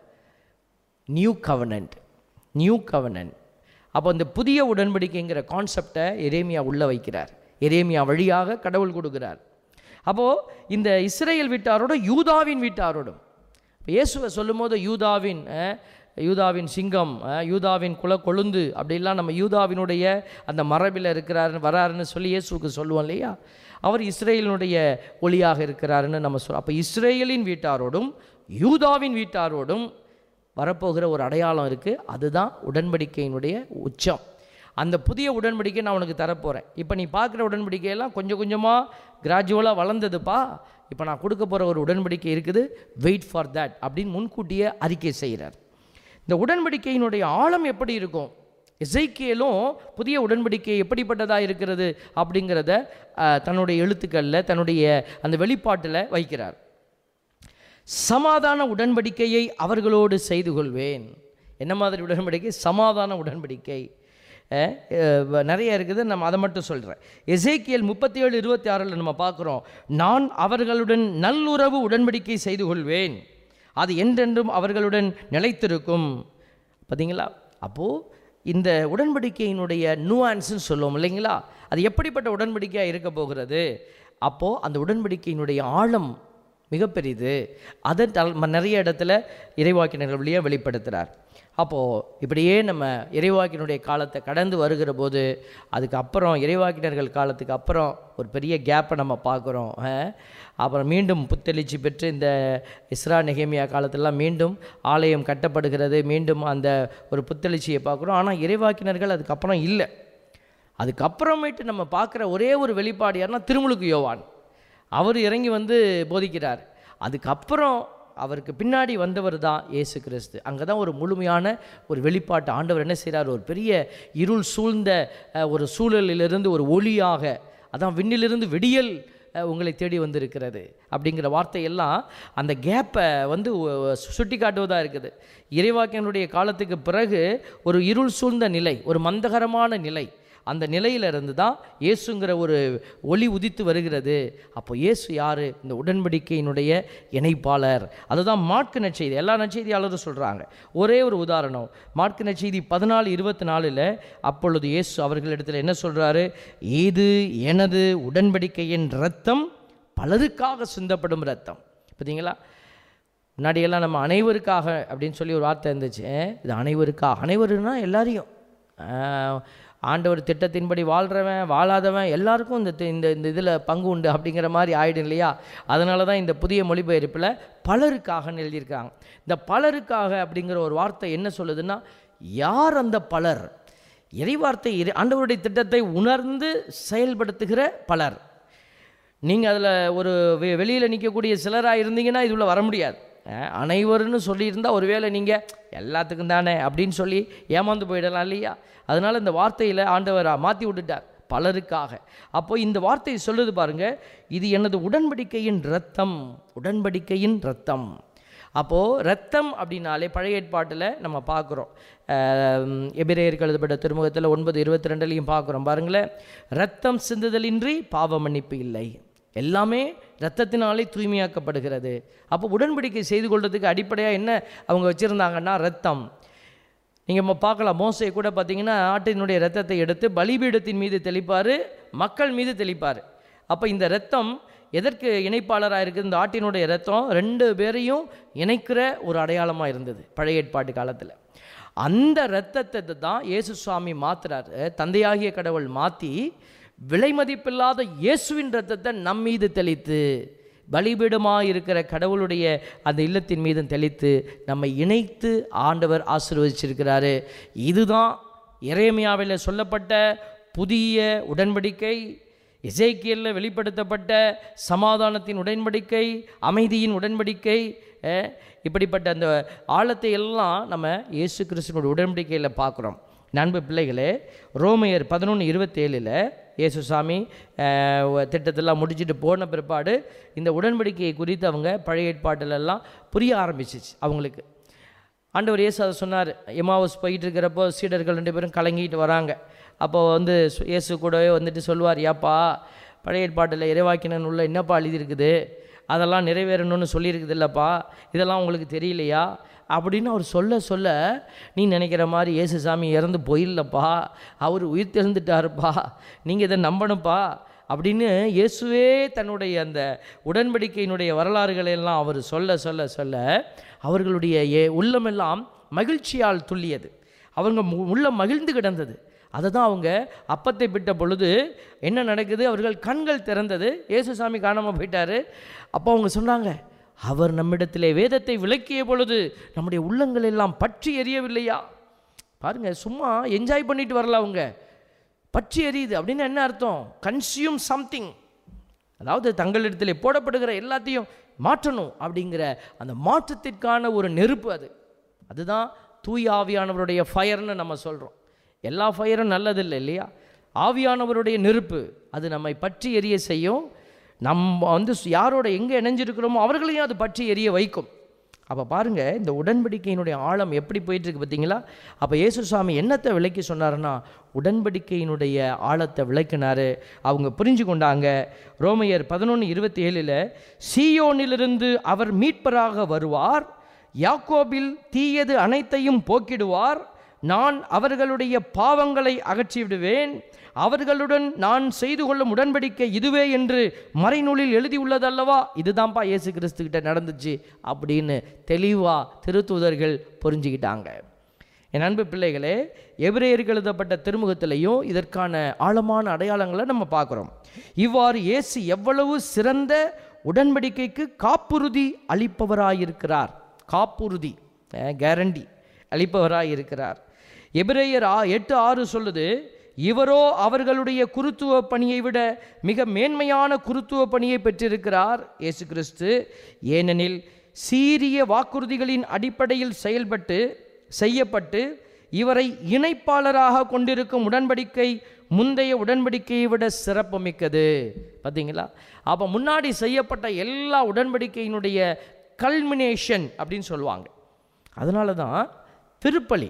நியூ கவனன்ட் நியூ கவனன்ட் அப்போ இந்த புதிய உடன்படிக்கைங்கிற கான்செப்டை எரேமியா உள்ள வைக்கிறார் எரேமியா வழியாக கடவுள் கொடுக்கிறார் அப்போது இந்த இஸ்ரேல் வீட்டாரோட யூதாவின் வீட்டாரோடும் இப்போ இயேசுவை சொல்லும்போது யூதாவின் அஹ், யூதாவின் சிங்கம் அஹ், யூதாவின் குல கொழுந்து அப்படிலாம் நம்ம யூதாவினுடைய அந்த மரபில் இருக்கிறாருன்னு வராருன்னு சொல்லி இயேசுவுக்கு சொல்லுவோம் இல்லையா அவர் இஸ்ரேலினுடைய ஒளியாக இருக்கிறாருன்னு நம்ம சொல் அப்போ இஸ்ரேலின் வீட்டாரோடும் யூதாவின் வீட்டாரோடும் வரப்போகிற ஒரு அடையாளம் இருக்குது அதுதான் உடன்படிக்கையினுடைய உச்சம் அந்த புதிய உடன்படிக்கை நான் உனக்கு தரப்போகிறேன் இப்போ நீ பார்க்குற உடன்படிக்கையெல்லாம் கொஞ்சம் கொஞ்சமாக கிராஜுவலாக வளர்ந்ததுப்பா இப்போ நான் கொடுக்க போகிற ஒரு உடன்படிக்கை இருக்குது வெயிட் ஃபார் தட் அப்படின்னு முன்கூட்டியே அறிக்கை செய்கிறார் இந்த உடன்படிக்கையினுடைய ஆழம் எப்படி இருக்கும் எசைக்கியலும் புதிய உடன்படிக்கை எப்படிப்பட்டதாக இருக்கிறது அப்படிங்கிறத அஹ், தன்னுடைய எழுத்துக்களில் தன்னுடைய அந்த வெளிப்பாட்டில் வைக்கிறார் சமாதான உடன்படிக்கையை அவர்களோடு செய்து கொள்வேன் என்ன மாதிரி உடன்படிக்கை சமாதான உடன்படிக்கை அஹ், அஹ், நிறைய இருக்குது நம்ம அதை மட்டும் சொல்கிறேன் எசேக்கியல் முப்பத்தி ஏழு இருபத்தி ஆறில் நம்ம பார்க்குறோம் நான் அவர்களுடன் நல்லுறவு உடன்படிக்கை செய்து கொள்வேன் அது என்றென்றும் அவர்களுடன் நிலைத்திருக்கும் பார்த்தீங்களா அப்போது இந்த உடன்படிக்கையினுடைய நுவான்ஸ்னு சொல்லுவோம் இல்லைங்களா அது எப்படிப்பட்ட உடன்படிக்கையாக இருக்க போகிறது அப்போது அந்த உடன்படிக்கையினுடைய ஆழம் மிகப்பெரிது அதை தல்- ம- நிறைய இடத்துல இறைவாக்கினர்கள் வழியாக வெளிப்படுத்துகிறார் அப்போது இப்படியே நம்ம இறைவாக்கினுடைய காலத்தை கடந்து வருகிற போது அதுக்கப்புறம் இறைவாக்கினர்கள் காலத்துக்கு அப்புறம் ஒரு பெரிய கேப்பை நம்ம பார்க்குறோம் அப்புறம் மீண்டும் புத்தெழுச்சி பெற்று இந்த இஸ்ரா நெகேமியா காலத்திலலாம் மீண்டும் ஆலயம் கட்டப்படுகிறது மீண்டும் அந்த ஒரு புத்தெழுச்சியை பார்க்குறோம் ஆனால் இறைவாக்கினர்கள் அதுக்கப்புறம் இல்லை அதுக்கப்புறமேட்டு நம்ம பார்க்குற ஒரே ஒரு வெளிப்பாடு யாருன்னா திருமுழுக்கு யோவான் அவர் இறங்கி வந்து போதிக்கிறார் அதுக்கப்புறம் அவருக்கு பின்னாடி வந்தவர் தான் இயேசு கிறிஸ்து அங்கே தான் ஒரு முழுமையான ஒரு வெளிப்பாட்டு ஆண்டவர் என்ன செய்கிறார் ஒரு பெரிய இருள் சூழ்ந்த அஹ், ஒரு சூழலிலிருந்து ஒரு ஒளியாக அதான் விண்ணிலிருந்து விடியல் அஹ், உங்களை தேடி வந்திருக்கிறது அப்படிங்கிற வார்த்தையெல்லாம் அந்த கேப்பை வந்து சுட்டி காட்டுவதாக இருக்குது இறைவாக்கியனுடைய காலத்துக்கு பிறகு ஒரு இருள் சூழ்ந்த நிலை ஒரு மந்தகரமான நிலை அந்த நிலையிலிருந்து தான் இயேசுங்கிற ஒரு ஒளி உதித்து வருகிறது அப்போ இயேசு யார் இந்த உடன்படிக்கையினுடைய இணைப்பாளர் அதுதான் மாட்கு நற்செய்தி எல்லா நற்செய்தியாளரும் சொல்கிறாங்க ஒரே ஒரு உதாரணம் மாட்கு நற்செய்தி பதினாலு இருபத்தி நாலில் அப்பொழுது இயேசு அவர்களிடத்தில் என்ன சொல்கிறாரு இது எனது உடன்படிக்கையின் ரத்தம் பலருக்காக சிந்தப்படும் ரத்தம் பார்த்தீங்களா முன்னாடியெல்லாம் நம்ம அனைவருக்காக அப்படின்னு சொல்லி ஒரு வார்த்தை இருந்துச்சு இது அனைவருக்காக அனைவருன்னா எல்லாரையும் ஆஹ், ஆண்டவர் திட்டத்தின்படி வாழ்கிறவன் வாழாதவன் எல்லாருக்கும் இந்த தி- இந்த இந்த இதில் பங்கு உண்டு அப்படிங்கிற மாதிரி ஆயிடும் இல்லையா அதனால தான் இந்த புதிய மொழிபெயர்ப்பில் பலருக்காகன்னு எழுதியிருக்காங்க இந்த பலருக்காக அப்படிங்கிற ஒரு வார்த்தை என்ன சொல்லுதுன்னா யார் அந்த பலர் இறைவார்த்தை இறை ஆண்டவருடைய திட்டத்தை உணர்ந்து செயல்படுத்துகிற பலர் நீங்கள் அதில் ஒரு வெ வெளியில் நிற்கக்கூடிய சிலராக இருந்தீங்கன்னா இதுள்ள வர முடியாது அஹ், அனைவருன்னு சொல்லியிருந்தா ஒருவேளை நீங்கள் எல்லாத்துக்கும் தானே அப்படின்னு சொல்லி ஏமாந்து போயிடலாம் இல்லையா அதனால் இந்த வார்த்தையில் ஆண்டவர் மாற்றி விட்டுட்டார் பலருக்காக அப்போ இந்த வார்த்தை சொல்லுது பாருங்க இது எனது உடன்படிக்கையின் ரத்தம் உடன்படிக்கையின் ரத்தம் அப்போது ரத்தம் அப்படின்னாலே பழைய ஏற்பாட்டில் நம்ம பார்க்குறோம் எபிரேயருக்கு எழுதப்பட்ட திருமுகத்தில் ஒன்பது இருபத்தி ரெண்டுலையும் பார்க்குறோம் பாருங்களேன் ரத்தம் சிந்துதலின்றி பாவ மன்னிப்பு இல்லை எல்லாமே ரத்தத்தினாலே தூய்மையாக்கப்படுகிறது அப்போ உடன்படிக்கை செய்து கொள்றதுக்கு அடிப்படையாக என்ன அவங்க வச்சுருந்தாங்கன்னா ரத்தம் நீங்கள் பார்க்கலாம் மோசை கூட பார்த்தீங்கன்னா ஆட்டினுடைய ரத்தத்தை எடுத்து பலிபீடத்தின் மீது தெளிப்பார் மக்கள் மீது தெளிப்பார் அப்போ இந்த ரத்தம் எதற்கு இணைப்பாளராக இருக்குது இந்த ஆட்டினுடைய ரத்தம் ரெண்டு பேரையும் இணைக்கிற ஒரு அடையாளமாக இருந்தது பழைய ஏற்பாட்டு காலத்தில் அந்த இரத்தத்தை தான் இயேசு சுவாமி மாத்துறாரு தந்தையாகிய கடவுள் மாற்றி விலைமதிப்பில்லாத இயேசுவின் இரத்தத்தை நம் மீது தெளித்து பலிபீடமாக இருக்கிற கடவுளுடைய அந்த இல்லத்தின் மீதும் தெளித்து நம்மை இணைத்து ஆண்டவர் ஆசீர்வதிச்சிருக்கிறாரு இதுதான் இறைமையாவில் சொல்லப்பட்ட புதிய உடன்படிக்கை இசைக்கியலில் வெளிப்படுத்தப்பட்ட சமாதானத்தின் உடன்படிக்கை அமைதியின் உடன்படிக்கை அஹ், இப்படிப்பட்ட அந்த ஆழத்தை எல்லாம் நம்ம இயேசு கிறிஸ்துவனுடைய உடன்படிக்கையில் பார்க்குறோம் நண்பு பிள்ளைகளே ரோமையர் பதினொன்று இருபத்தேழில் இயேசுசாமி அஹ், திட்டத்தெல்லாம் முடிச்சுட்டு போன பிற்பாடு இந்த உடன்படிக்கையை குறித்து அவங்க பழைய ஏற்பாட்டிலெல்லாம் புரிய ஆரம்பிச்சிச்சு அவங்களுக்கு ஆண்டவர் இயேசு அதை சொன்னார் எமாவஸ் போயிட்டு இருக்கிறப்போ சீடர்கள் ரெண்டு பேரும் கலங்கிட்டு வராங்க அப்போ வந்து சு- இயேசு கூடவே வந்துட்டு சொல்லுவார் ஏப்பா பழைய ஏற்பாட்டில் இறைவாக்கினன் உள்ள என்னப்பா எழுதியிருக்குது அதெல்லாம் நிறைவேறணும்னு சொல்லியிருக்குது இல்லைப்பா இதெல்லாம் உங்களுக்கு தெரியலையா அப்படின்னு அவர் சொல்ல சொல்ல நீ நினைக்கிற மாதிரி இயேசு சாமி இறந்து போயிடலப்பா அவர் உயிர் தெழுந்துட்டாருப்பா நீங்கள் இதை நம்பணும்ப்பா அப்படின்னு இயேசுவே தன்னுடைய அந்த உடன்படிக்கையினுடைய வரலாறுகளை எல்லாம் அவர் சொல்ல சொல்ல சொல்ல அவர்களுடைய ஏ- உள்ளமெல்லாம் மகிழ்ச்சியால் துள்ளியது அவங்க மு- உள்ளம் மகிழ்ந்து கிடந்தது அதை தான் அவங்க அப்பத்தை பிட்ட பொழுது என்ன நடக்குது அவர்கள் கண்கள் திறந்தது இயேசுசாமி காணாமல் போயிட்டாரு அப்போ அவங்க சொன்னாங்க அவர் நம்மிடத்திலே வேதத்தை விளக்கிய பொழுது நம்முடைய உள்ளங்கள் எல்லாம் பற்றி எரியவில்லையா பாருங்க சும்மா என்ஜாய் பண்ணிட்டு வரல அவங்க பற்றி எரியுது அப்படின்னு என்ன அர்த்தம் கன்சியூம் சம்திங் அதாவது தங்களிடத்தில் போடப்படுகிற எல்லாத்தையும் மாற்றணும் அப்படிங்கிற அந்த மாற்றத்திற்கான ஒரு நெருப்பு அது அதுதான் தூய ஆவியானவருடைய ஃபயர்னு நம்ம சொல்கிறோம் எல்லா ஃபயரும் நல்லதில்லை இல்லையா ஆவியானவருடைய நெருப்பு அது நம்மை பற்றி எரிய செய்யும் நம்ம வந்து யாரோட எங்கே இணைஞ்சிருக்கிறோமோ அவர்களையும் அது பற்றி எரிய வைக்கும் அப்போ பாருங்கள் இந்த உடன்படிக்கையினுடைய ஆழம் எப்படி போயிட்டுருக்கு பார்த்தீங்களா அப்போ இயேசு சுவாமி என்னத்தை விளக்கி சொன்னாருன்னா உடன்படிக்கையினுடைய ஆழத்தை விளக்கினாரு அவங்க புரிஞ்சு கொண்டாங்க ரோமையர் பதினொன்று இருபத்தி ஏழில் சீயோனிலிருந்து அவர் மீட்பராக வருவார் யாக்கோபில் தீயது அனைத்தையும் போக்கிடுவார் நான் அவர்களுடைய பாவங்களை அகற்றிவிடுவேன் அவர்களுடன் நான் செய்து கொள்ளும் உடன்படிக்கை இதுவே என்று மறைநூலில் எழுதியுள்ளதல்லவா இதுதான்ப்பா இயேசு கிறிஸ்துக்கிட்ட நடந்துச்சு அப்படின்னு தெளிவாக திருத்தூதர்கள் புரிஞ்சுக்கிட்டாங்க என் அன்பு பிள்ளைகளே எபிரேயருக்கு எழுதப்பட்ட திருமுகத்திலையும் இதற்கான ஆழமான அடையாளங்களை நம்ம பார்க்குறோம் இவ்வாறு இயேசு எவ்வளவு சிறந்த உடன்படிக்கைக்கு காப்புறுதி அளிப்பவராயிருக்கிறார் காப்புறுதி கேரண்டி அளிப்பவராயிருக்கிறார் எபிரேயர் ஆ எட்டு ஆறு சொல்லுது இவரோ அவர்களுடைய குருத்துவ பணியை விட மிக மேன்மையான குருத்துவ பணியை பெற்றிருக்கிறார் இயேசு கிறிஸ்து ஏனெனில் சீரிய வாக்குறுதிகளின் அடிப்படையில் செயல்பட்டு செய்யப்பட்டு இவரை இணைப்பாளராக கொண்டிருக்கும் உடன்படிக்கை முந்தைய உடன்படிக்கையை விட சிறப்பு மிக்கது பார்த்தீங்களா அப்போ முன்னாடி செய்யப்பட்ட எல்லா உடன்படிக்கையினுடைய கல்மினேஷன் அப்படின்னு சொல்லுவாங்க அதனால தான் திருப்பலி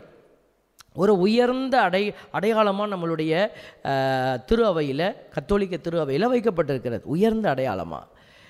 ஒரு உயர்ந்த அடை அடையாளமாக நம்மளுடைய அஹ், திரு அவையில் கத்தோலிக்க திரு அவையில் வைக்கப்பட்டிருக்கிறது உயர்ந்த அடையாளமாக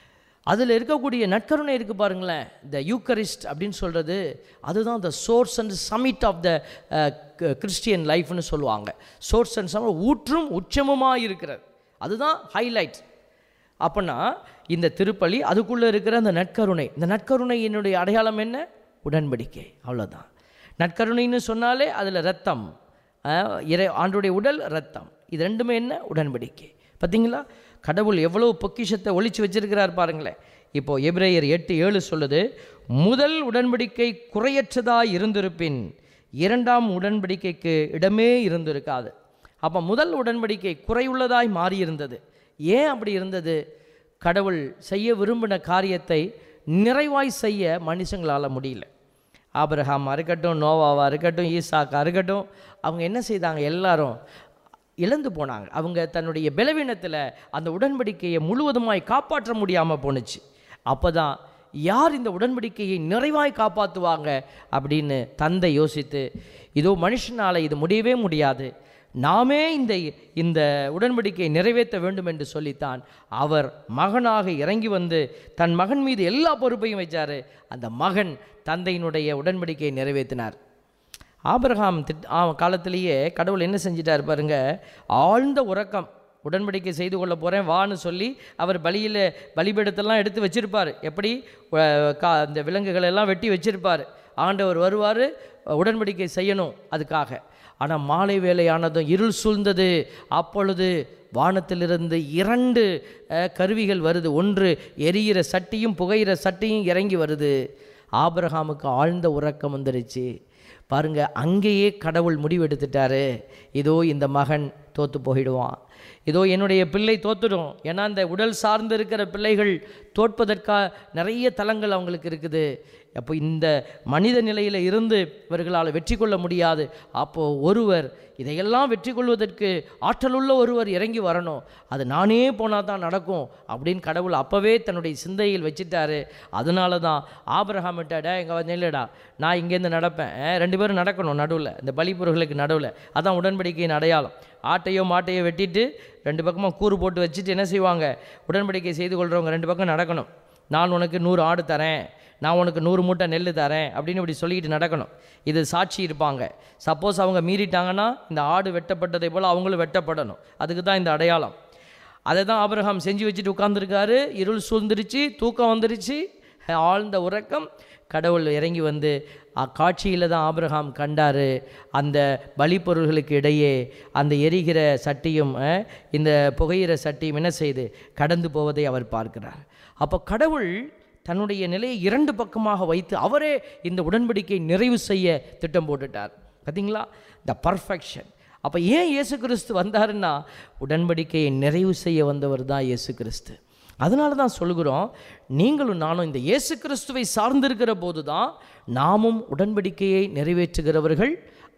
அதில் இருக்கக்கூடிய நற்கருணை இருக்குது பாருங்களேன் இந்த யூக்கரிஸ்ட் அப்படின்னு சொல்கிறது அதுதான் the source and summit of the Christian லைஃப்னு சொல்லுவாங்க சோர்ஸ் அண்ட் சம ஊற்றும் உச்சமுமாக இருக்கிறது அதுதான் ஹைலைட் அப்போனா இந்த திருப்பலி அதுக்குள்ளே இருக்கிற அந்த நற்கருணை இந்த நற்கருணையினுடைய அடையாளம் என்ன உடன்படிக்கை அவ்வளோதான் நற்கருணைன்னு சொன்னாலே அதில் ரத்தம் அஹ், இறை ஆண்டுடைய உடல் ரத்தம் இது ரெண்டுமே என்ன உடன்படிக்கை பார்த்தீங்களா கடவுள் எவ்வளவு பொக்கிஷத்தை ஒளிச்சு வச்சிருக்கிறார் பாருங்களேன் இப்போ எபிரேயர் எட்டு ஏழு சொல்லுது முதல் உடன்படிக்கை குறையற்றதாய் இருந்திருப்பின் இரண்டாம் உடன்படிக்கைக்கு இடமே இருந்திருக்காது அப்போ முதல் உடன்படிக்கை குறையுள்ளதாய் மாறியிருந்தது ஏன் அப்படி இருந்தது கடவுள் செய்ய விரும்பின காரியத்தை நிறைவாய் செய்ய மனுஷங்களால் முடியல ஆபிரகாமா இருக்கட்டும் நோவாவா இருக்கட்டும் ஈசாக்கா இருக்கட்டும் அவங்க என்ன செய்தாங்க எல்லாரும் இழந்து போனாங்க அவங்க தன்னுடைய பலவீனத்தில் அந்த உடன்படிக்கையை முழுவதுமாய் காப்பாற்ற முடியாமல் போணுச்சு அப்போ தான் யார் இந்த உடன்படிக்கையை நிறைவாய் காப்பாற்றுவாங்க அப்படின்னு தந்தை யோசித்து இதோ மனுஷனால் இது முடியவே முடியாது நாமே இந்த இந்த உடன்படிக்கையை நிறைவேற்ற வேண்டும் என்று சொல்லித்தான் அவர் மகனாக இறங்கி வந்து தன் மகன் மீது எல்லா பொறுப்பையும் வச்சார் அந்த மகன் தந்தையினுடைய உடன்படிக்கையை நிறைவேற்றினார் ஆபிரகாம் திட் ஆ காலத்திலேயே கடவுள் என்ன செஞ்சிட்டார் பாருங்க ஆழ்ந்த உறக்கம் உடன்படிக்கை செய்து கொள்ள போகிறேன் வான்னு சொல்லி அவர் பலியில் பலிபீடத்தெல்லாம் எடுத்து வச்சிருப்பார் எப்படி அஹ், கா இந்த விலங்குகளை எல்லாம் வெட்டி வச்சிருப்பார் ஆண்டவர் வருவார் உடன்படிக்கை செய்யணும் அதுக்காக ஆனால் மாலை வேலையானதும் இருள் சூழ்ந்தது அப்பொழுது வானத்திலிருந்து இரண்டு அஹ், கருவிகள் வருது ஒன்று எரியிற சட்டியும் புகையிற சட்டியும் இறங்கி வருது ஆபிரகாமுக்கு ஆழ்ந்த உறக்கம் வந்துருச்சு பாருங்க அங்கேயே கடவுள் முடிவெடுத்துட்டாரு இதோ இந்த மகன் தோத்து போயிடுவான் இதோ என்னுடைய பிள்ளை தோத்துடும் ஏன்னா இந்த உடல் சார்ந்து இருக்கிற பிள்ளைகள் தோற்பதற்காக நிறைய தலங்கள் அவங்களுக்கு இருக்குது அப்போ இந்த மனித நிலையில் இருந்து இவர்களால் வெற்றி கொள்ள முடியாது அப்போது ஒருவர் இதையெல்லாம் வெற்றி கொள்வதற்கு ஆற்றலுள்ள ஒருவர் இறங்கி வரணும் அது நானே போனால் தான் நடக்கும் அப்படின்னு கடவுள் அப்போவே தன்னுடைய சிந்தையில் வச்சுட்டாரு அதனால தான் ஆபிரஹாமிட்டாடா எங்கே வந்து இல்லைடா நான் இங்கேருந்து நடப்பேன் அஹ், ரெண்டு பேரும் நடக்கணும் நடுவில் இந்த பலிப்பொருள்களுக்கு நடுவில் அதான் உடன்படிக்கையின் அடையாளம் ஆட்டையோ மாட்டையோ வெட்டிட்டு ரெண்டு பக்கமாக கூறு போட்டு வச்சுட்டு என்ன செய்வாங்க உடன்படிக்கை செய்து கொள்கிறவங்க ரெண்டு பக்கம் நடக்கணும் நான் உனக்கு நூறு ஆடு தரேன் நான் உனக்கு நூறு மூட்டை நெல் தரேன் அப்படின்னு இப்படி சொல்லிக்கிட்டு நடக்கணும் இது சாட்சி இருப்பாங்க சப்போஸ் அவங்க மீறிட்டாங்கன்னா இந்த ஆடு வெட்டப்பட்டதை போல் அவங்களும் வெட்டப்படணும் அதுக்கு தான் இந்த அடையாளம் அதை தான் ஆபிரகாம் செஞ்சு வச்சுட்டு உட்காந்துருக்காரு இருள் சூழ்ந்துருச்சு தூக்கம் வந்துருச்சு ஆழ்ந்த உறக்கம் கடவுள் இறங்கி வந்து காட்சியில் தான் ஆபிரகாம் கண்டார் அந்த பலிப்பொருள்களுக்கு இடையே அந்த எரிகிற சட்டியும் அஹ், இந்த புகையிற சட்டியும் என்ன செய்து கடந்து போவதை அவர் பார்க்கிறார் அப்போ கடவுள் தன்னுடைய நிலையை இரண்டு பக்கமாக வைத்து அவரே இந்த உடன்படிக்கை நிறைவு செய்ய திட்டம் போட்டுட்டார் பார்த்தீங்களா த பர்ஃபெக்ஷன் அப்போ ஏன் இயேசு கிறிஸ்து வந்தாருன்னா உடன்படிக்கையை நிறைவு செய்ய வந்தவர் தான் இயேசு கிறிஸ்து அதனால தான் சொல்கிறோம் நீங்களும் நானும் இந்த இயேசு கிறிஸ்துவை சார்ந்திருக்கிற போது தான் நாமும் உடன்படிக்கையை நிறைவேற்றுகிறவர்கள்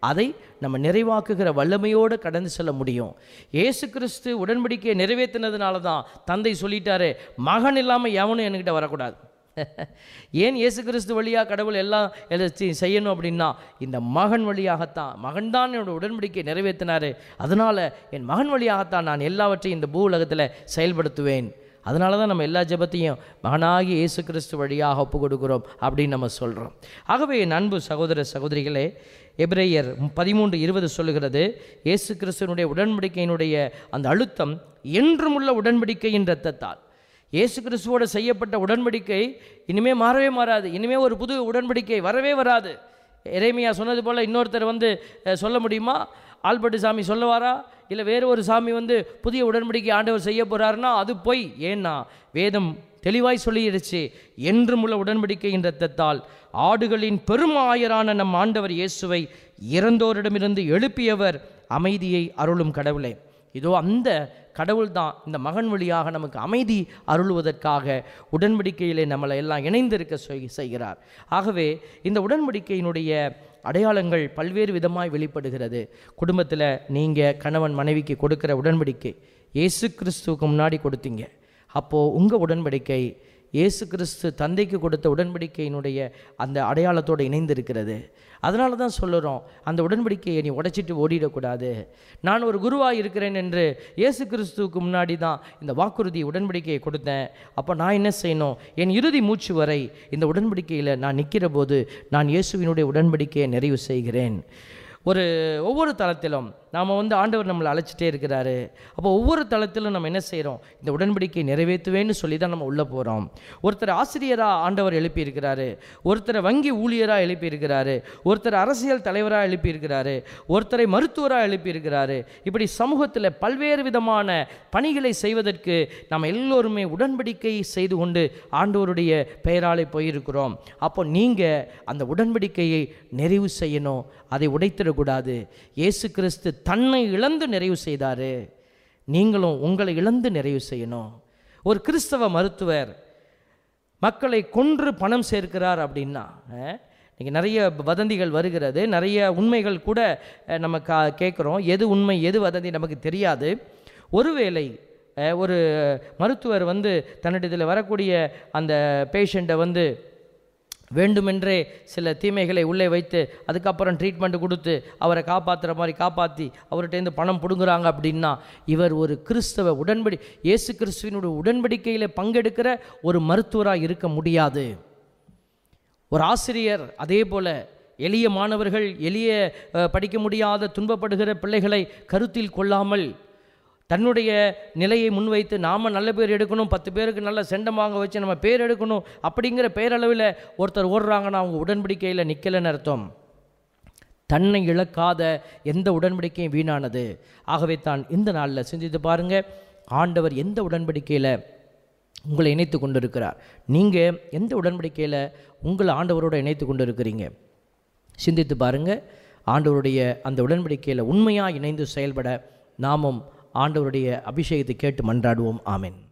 அதை நம்ம நிறைவாக்குகிற வல்லமையோடு கடந்து செல்ல முடியும் இயேசு கிறிஸ்து உடன்படிக்கையை நிறைவேற்றினதுனால தான் தந்தை சொல்லிட்டாரு மகன் இல்லாமல் எவனும் என்கிட்ட வரக்கூடாது ஏன் இயேசு கிறிஸ்து வழியாக கடவுள் எல்லாம் எல்லாம் செய்- செய்யணும் அப்படின்னா இந்த மகன் வழியாகத்தான் மகன் தான் என்னோட உடன்படிக்கையை நிறைவேற்றினாரு அதனால் என் மகன் வழியாகத்தான் நான் எல்லாவற்றையும் இந்த பூ உலகத்தில் செயல்படுத்துவேன் அதனால தான் நம்ம எல்லா ஜெபத்தையும் மகனாகி இயேசு கிறிஸ்து வழியாக ஒப்பு கொடுக்குறோம் அப்படின்னு நம்ம சொல்கிறோம் ஆகவே என் அன்பு சகோதர சகோதரிகளே எபிரேயர் பதிமூன்று இருபது சொல்லுகிறது இயேசு கிறிஸ்துவனுடைய உடன்படிக்கையினுடைய அந்த அழுத்தம் என்றுமுள்ள உடன்படிக்கையின் இரத்தத்தால் இயேசு கிறிஸ்துவோடு செய்யப்பட்ட உடன்படிக்கை இனிமே மாறவே மாறாது இனிமே ஒரு புது உடன்படிக்கை வரவே வராது எரேமியா சொன்னது போல் இன்னொருத்தர் வந்து அஹ், சொல்ல முடியுமா ஆல்பர்ட் சாமி சொல்லுவாரா இல்லை வேறு ஒரு சாமி வந்து புதிய உடன்படிக்கை ஆண்டவர் செய்ய போகிறாருன்னா அது பொய் ஏன்னா வேதம் தெளிவாய் சொல்லிடுச்சு என்றும் உள்ள உடன்படிக்கையின் இரத்தத்தால் ஆடுகளின் பெருமாயரான நம் ஆண்டவர் இயேசுவை இறந்தோரிடமிருந்து எழுப்பியவர் அமைதியை அருளும் கடவுளே இதோ அந்த கடவுள் தான் இந்த மகன் வழியாக நமக்கு அமைதி அருளுவதற்காக உடன்படிக்கையிலே நம்மளை எல்லாம் இணைந்திருக்க செய்- செய்கிறார் ஆகவே இந்த உடன்படிக்கையினுடைய அடையாளங்கள் பல்வேறு விதமாய் வெளிப்படுகிறது குடும்பத்தில் நீங்கள் கணவன் மனைவிக்கு கொடுக்கிற உடன்படிக்கை இயேசு கிறிஸ்துவுக்கு முன்னாடி கொடுத்தீங்க அப்போது உங்கள் உடன்படிக்கை இயேசு கிறிஸ்து தந்தைக்கு கொடுத்த உடன்படிக்கையினுடைய அந்த அடையாளத்தோடு இணைந்திருக்கிறது அதனால தான் சொல்லுறோம் அந்த உடன்படிக்கையை நீ உடைச்சிட்டு ஓடிடக்கூடாது நான் ஒரு குருவாக இருக்கிறேன் என்று இயேசு கிறிஸ்துவுக்கு முன்னாடி தான் இந்த வாக்குறுதி உடன்படிக்கையை கொடுத்தேன் அப்போ நான் என்ன செய்யணும் என் இறுதி மூச்சு வரை இந்த உடன்படிக்கையில் நான் நிற்கிற போது நான் இயேசுவினுடைய உடன்படிக்கையை நிறைவு செய்கிறேன் ஒரு ஒவ்வொரு தளத்திலும் நாம் வந்து ஆண்டவர் நம்மளை அழைச்சிட்டே இருக்கிறாரு அப்போ ஒவ்வொரு தளத்திலும் நம்ம என்ன செய்கிறோம் இந்த உடன்படிக்கை நிறைவேற்றுவேன்னு சொல்லி தான் நம்ம உள்ளே போகிறோம் ஒருத்தர் ஆசிரியராக ஆண்டவர் எழுப்பியிருக்கிறாரு ஒருத்தரை வங்கி ஊழியராக எழுப்பியிருக்கிறாரு ஒருத்தர் அரசியல் தலைவராக எழுப்பியிருக்கிறாரு ஒருத்தரை மருத்துவராக எழுப்பியிருக்கிறாரு இப்படி சமூகத்தில் பல்வேறு விதமான பணிகளை செய்வதற்கு நாம் எல்லோருமே உடன்படிக்கை செய்து கொண்டு ஆண்டவருடைய பெயராலே போயிருக்கிறோம் அப்போ நீங்கள் அந்த உடன்படிக்கையை நிறைவு செய்யணும் அதை உடைத்திடக்கூடாது இயேசு கிறிஸ்து தன்னை இழந்து நிறைவு செய்தார் நீங்களும் உங்களை இழந்து நிறைவு செய்யணும் ஒரு கிறிஸ்தவ மருத்துவர் மக்களை கொன்று பணம் சேர்க்கிறார் அப்படின்னா இன்றைக்கி நிறைய வதந்திகள் வருகிறது நிறைய உண்மைகள் கூட அஹ், நம்ம கா கேட்குறோம் எது உண்மை எது வதந்தி நமக்கு தெரியாது ஒருவேளை அஹ், ஒரு மருத்துவர் வந்து தன்னிடத்தில் வரக்கூடிய அந்த பேஷண்ட்டை வந்து வேண்டுமென்றே சில தீமைகளை உள்ளே வைத்து அதுக்கப்புறம் ட்ரீட்மெண்ட் கொடுத்து அவரை காப்பாற்றுற மாதிரி காப்பாற்றி அவர்கிட்டேருந்து பணம் பிடுங்குறாங்க அப்படின்னா இவர் ஒரு கிறிஸ்தவ உடன்படி இயேசு கிறிஸ்துவினுடைய உடன்படிக்கையில் பங்கெடுக்கிற ஒரு மருத்துவராக இருக்க முடியாது ஒரு ஆசிரியர் அதே போல எளிய மாணவர்கள் எளிய அஹ், படிக்க முடியாத துன்பப்படுகிற பிள்ளைகளை கருத்தில் கொள்ளாமல் தன்னுடைய நிலையை முன்வைத்து நாம் நல்ல பேர் எடுக்கணும் பத்து பேருக்கு நல்ல செண்டம் வாங்க வச்சு நம்ம பேர் எடுக்கணும் அப்படிங்கிற பேரளவில் ஒருத்தர் ஓடுறாங்கன்னா அவங்க உடன்படிக்கையில் நிற்கலைன்னு அர்த்தம் தன்னை இழக்காத எந்த உடன்படிக்கையும் வீணானது ஆகவே தான் இந்த நாளில் சிந்தித்து பாருங்க ஆண்டவர் எந்த உடன்படிக்கையில் உங்களை இணைத்து கொண்டு இருக்கிறார் நீங்கள் எந்த உடன்படிக்கையில் உங்களை ஆண்டவரோடு இணைத்து கொண்டு இருக்கிறீங்க சிந்தித்து பாருங்க ஆண்டவருடைய அந்த உடன்படிக்கையில் உண்மையாக இணைந்து செயல்பட நாமும் ஆண்டவருடைய அபிஷேகத்தை கேட்டு மன்றாடுவோம் ஆமென்